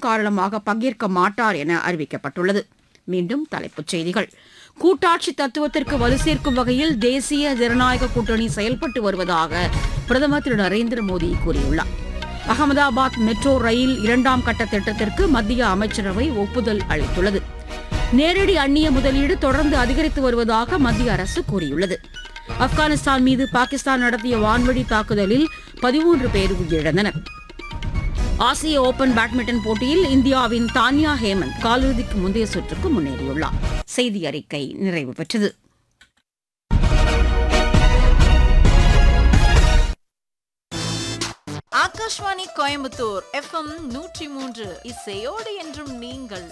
காரணமாக பங்கேற்க மாட்டார் என அறிவிக்கப்பட்டுள்ளது மீண்டும் தலைப்புச் செய்திகள் கூட்டாட்சி தத்துவத்திற்கு வலு சேர்க்கும் வகையில் தேசிய ஜனநாயக கூட்டணி செயல்பட்டு வருவதாக பிரதமர் திரு நரேந்திர மோடி கூறியுள்ளார் அகமதாபாத் மெட்ரோ ரயில் இரண்டாம் கட்ட திட்டத்திற்கு மத்திய அமைச்சரவை ஒப்புதல் அளித்துள்ளது நேரடி அந்நிய முதலீடு தொடர்ந்து அதிகரித்து வருவதாக மத்திய அரசு கூறியுள்ளது ஆப்கானிஸ்தான் மீது பாகிஸ்தான் நடத்திய வான்வழி தாக்குதலில் பதிமூன்று பேர் உயிரிழந்தனர் ஆசிய ஓபன் பேட்மிண்டன் போட்டியில் இந்தியாவின் தான்யா ஹேமந்த் காலிறுதிக்கு முந்தைய சுற்றுக்கு முன்னேறியுள்ளார் செய்தி அறிக்கை நிறைவு பெற்றது ஆகாஷ்வாணி கோயம்புத்தூர் எஃப்எம் நூற்றி மூன்று இசையோடு என்றும் நீங்கள்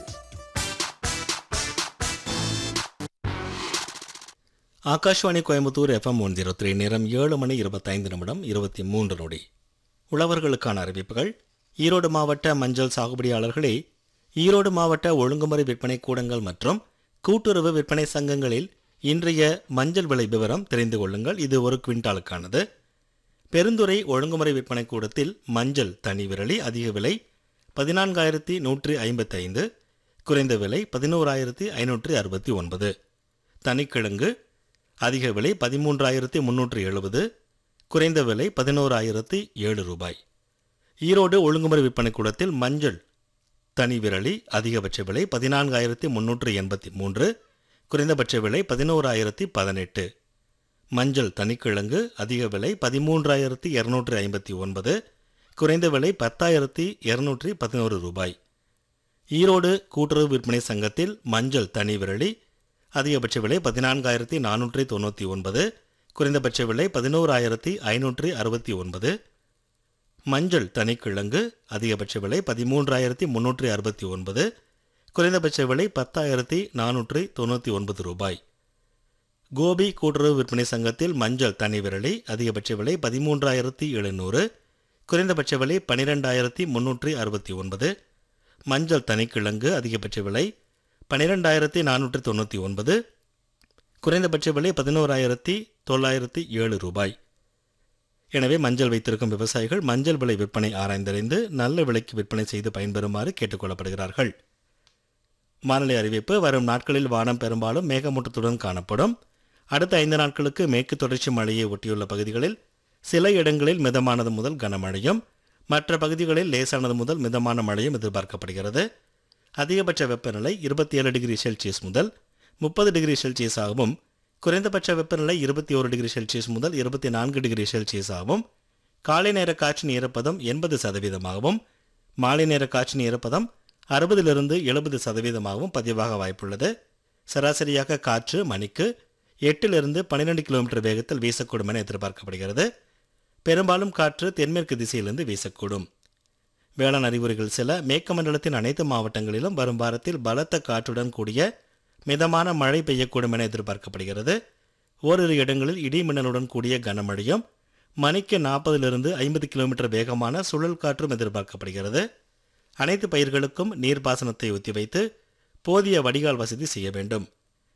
Akashvani Coimbatore FM one zero three நேரம் ஏழு மணி இருபத்தைந்து நிமிடம் இருபத்தி மூன்று நொடி உழவர்களுக்கான அறிவிப்புகள் ஈரோடு மாவட்ட மஞ்சள் சாகுபடியாளர்களே ஈரோடு மாவட்ட ஒழுங்குமுறை விற்பனை கூடங்கள் மற்றும் கூட்டுறவு விற்பனை சங்கங்களில் இன்றைய மஞ்சள் விலை விவரம் தெரிந்து கொள்ளுங்கள் இது ஒரு குவிண்டாலுக்கானது பெருந்துறை ஒழுங்குமுறை விற்பனை கூடத்தில் மஞ்சள் தனி விரலி அதிக விலை பதினான்காயிரத்தி நூற்றி ஐம்பத்தைந்து குறைந்த விலை பதினோராயிரத்தி ஐநூற்றி அறுபத்தி ஒன்பது தனிக்கிழங்கு அதிக விலை பதிமூன்றாயிரத்தி முன்னூற்றி எழுபது குறைந்த விலை பதினோராயிரத்தி ஏழு ரூபாய் ஈரோடு ஒழுங்குமுறை விற்பனை கூடத்தில் மஞ்சள் தனி விரலி அதிகபட்ச விலை பதினான்காயிரத்தி முன்னூற்றி எண்பத்தி மூன்று குறைந்தபட்ச விலை பதினோராயிரத்தி பதினெட்டு மஞ்சள் தனிக்கிழங்கு அதிக விலை பதிமூன்றாயிரத்தி இருநூற்றி ஐம்பத்தி ஒன்பது குறைந்த விலை பத்தாயிரத்தி இருநூற்றி பதினோரு ரூபாய் ஈரோடு கூட்டுறவு விற்பனை சங்கத்தில் மஞ்சள் தனி விரலி அதிகபட்ச விலை பதினான்காயிரத்தி நானூற்றி தொண்ணூற்றி ஒன்பது குறைந்தபட்ச விலை பதினோராயிரத்தி ஐநூற்றி அறுபத்தி ஒன்பது மஞ்சள் தனிக்கிழங்கு அதிகபட்ச விலை பதிமூன்றாயிரத்தி முன்னூற்றி அறுபத்தி ஒன்பது குறைந்தபட்ச விலை பத்தாயிரத்தி நானூற்றி தொண்ணூற்றி ஒன்பது ரூபாய் கோபி கூட்டுறவு விற்பனை சங்கத்தில் மஞ்சள் தனி விரலி அதிகபட்ச விலை பதிமூன்றாயிரத்தி எழுநூறு குறைந்தபட்ச விலை பனிரெண்டாயிரத்தி முன்னூற்றி அறுபத்தி ஒன்பது மஞ்சள் தனிக்கிழங்கு அதிகபட்ச விலை பன்னிரெண்டாயிரத்தி நானூற்றி தொண்ணூற்றி ஒன்பது குறைந்தபட்ச விலை பதினோராயிரத்தி தொள்ளாயிரத்தி ஏழு ரூபாய் எனவே மஞ்சள் வைத்திருக்கும் விவசாயிகள் மஞ்சள் விலை விற்பனை ஆராய்ந்தறிந்து நல்ல விலைக்கு விற்பனை செய்து பயன்பெறுமாறு கேட்டுக்கொள்ளப்படுகிறார்கள் வானிலை அறிவிப்பு வரும் நாட்களில் வானம் பெரும்பாலும் மேகமூட்டத்துடன் காணப்படும் அடுத்த ஐந்து நாட்களுக்கு மேற்கு தொடர்ச்சி மழையை ஒட்டியுள்ள பகுதிகளில் சில இடங்களில் மிதமானது முதல் கனமழையும் மற்ற பகுதிகளில் லேசானது முதல் மிதமான மழையும் எதிர்பார்க்கப்படுகிறது அதிகபட்ச வெப்பநிலை இருபத்தி ஏழு டிகிரி செல்சியஸ் முதல் முப்பது டிகிரி செல்சியஸ் ஆகவும் குறைந்தபட்ச வெப்பநிலை இருபத்தி ஒரு டிகிரி செல்சியஸ் முதல் இருபத்தி நான்கு டிகிரி செல்சியஸ் ஆகவும் காலை நேர காற்றின் ஈரப்பதம் எண்பது சதவீதமாகவும் மாலை நேர காற்றின் ஈரப்பதம் அறுபதிலிருந்து எழுபது சதவீதமாகவும் பதிவாக வாய்ப்புள்ளது சராசரியாக காற்று மணிக்கு எட்டிலிருந்து பன்னிரெண்டு கிலோமீட்டர் வேகத்தில் வீசக்கூடும் என எதிர்பார்க்கப்படுகிறது பெரும்பாலும் காற்று தென்மேற்கு திசையிலிருந்து வீசக்கூடும் வேளாண் அறிகுறிகள் சில மேற்குமண்டலத்தின் அனைத்து மாவட்டங்களிலும் வரும் வாரத்தில் பலத்த காற்றுடன் கூடிய மிதமான மழை பெய்யக்கூடும் என எதிர்பார்க்கப்படுகிறது ஓரிரு இடங்களில் இடி மின்னலுடன் கூடிய கனமழையும் மணிக்கு நாற்பதிலிருந்து ஐம்பது கிலோமீட்டர் வேகமான சுழல் காற்றும் எதிர்பார்க்கப்படுகிறது அனைத்து பயிர்களுக்கும் நீர்ப்பாசனத்தை ஒத்திவைத்து போதிய வடிகால் வசதி செய்ய வேண்டும்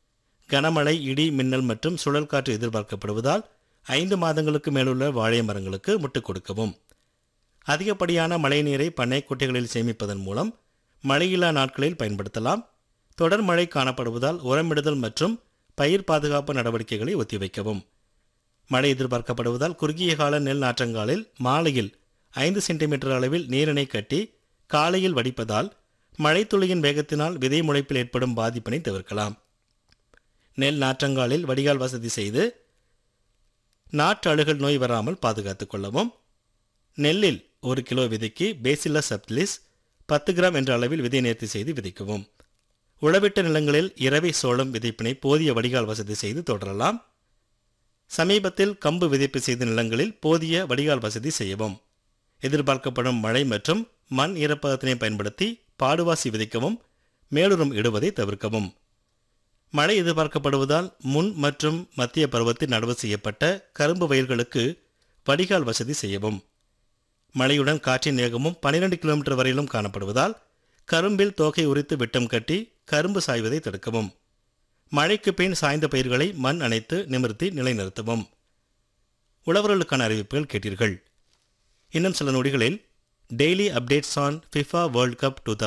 கனமழை இடி மின்னல் மற்றும் சுழல் காற்று எதிர்பார்க்கப்படுவதால் ஐந்து மாதங்களுக்கு மேலுள்ள வாழை மரங்களுக்கு முட்டுக் கொடுக்கவும் அதிகப்படியான மழைநீரை பண்ணை குட்டைகளில் சேமிப்பதன் மூலம் மழையில்லா நாட்களில் பயன்படுத்தலாம் தொடர் மழை காணப்படுவதால் உரமிடுதல் மற்றும் பயிர் பாதுகாப்பு நடவடிக்கைகளை ஒத்திவைக்கவும் மழை எதிர்பார்க்கப்படுவதால் குறுகிய கால நெல் நாற்றங்காலில் மாலையில் ஐந்து சென்டிமீட்டர் அளவில் நீரினை கட்டி காலையில் வடிப்பதால் மழைத்துளியின் வேகத்தினால் விதை முளைப்பில் ஏற்படும் பாதிப்பினை தவிர்க்கலாம் நெல் நாற்றங்காலில் வடிகால் வசதி செய்து நாற்று அழுகல் நோய் வராமல் பாதுகாத்துக் கொள்ளவும் நெல்லில் ஒரு கிலோ விதைக்கு பேசில்லஸ் சப்டிலிஸ் பத்து கிராம் என்ற அளவில் விதை நேர்த்தி செய்து விதைக்கவும் உழவிட்ட நிலங்களில் இரவை சோளம் விதைப்பினை போதிய வடிகால் வசதி செய்து தொடரலாம் சமீபத்தில் கம்பு விதைப்பு செய்த நிலங்களில் போதிய வடிகால் வசதி செய்யவும் எதிர்பார்க்கப்படும் மழை மற்றும் மண் ஈரப்பதத்தினை பயன்படுத்தி பாடுவாசி விதைக்கவும் மேலுரம் இடுவதை தவிர்க்கவும் மழை எதிர்பார்க்கப்படுவதால் முன் மற்றும் மத்திய பருவத்தில் நடவு செய்யப்பட்ட கரும்பு வயல்களுக்கு வடிகால் வசதி செய்யவும் மழையுடன் காற்றின் வேகமும் 12 கிலோமீட்டர் வரையிலும் காணப்படுவதால் கரும்பில் தோகை உரித்து விட்டம் கட்டி கரும்பு சாய்வதை தடுக்கவும் மழைக்கு பின் சாய்ந்த பயிர்களை மண் அணைத்து நிமிர்த்தி நிலைநிறுத்தவும் உழவர்களுக்கான அறிவிப்புகள் கேட்டீர்கள் இன்னும் சில நொடிகளில் daily updates on FIFA world cup two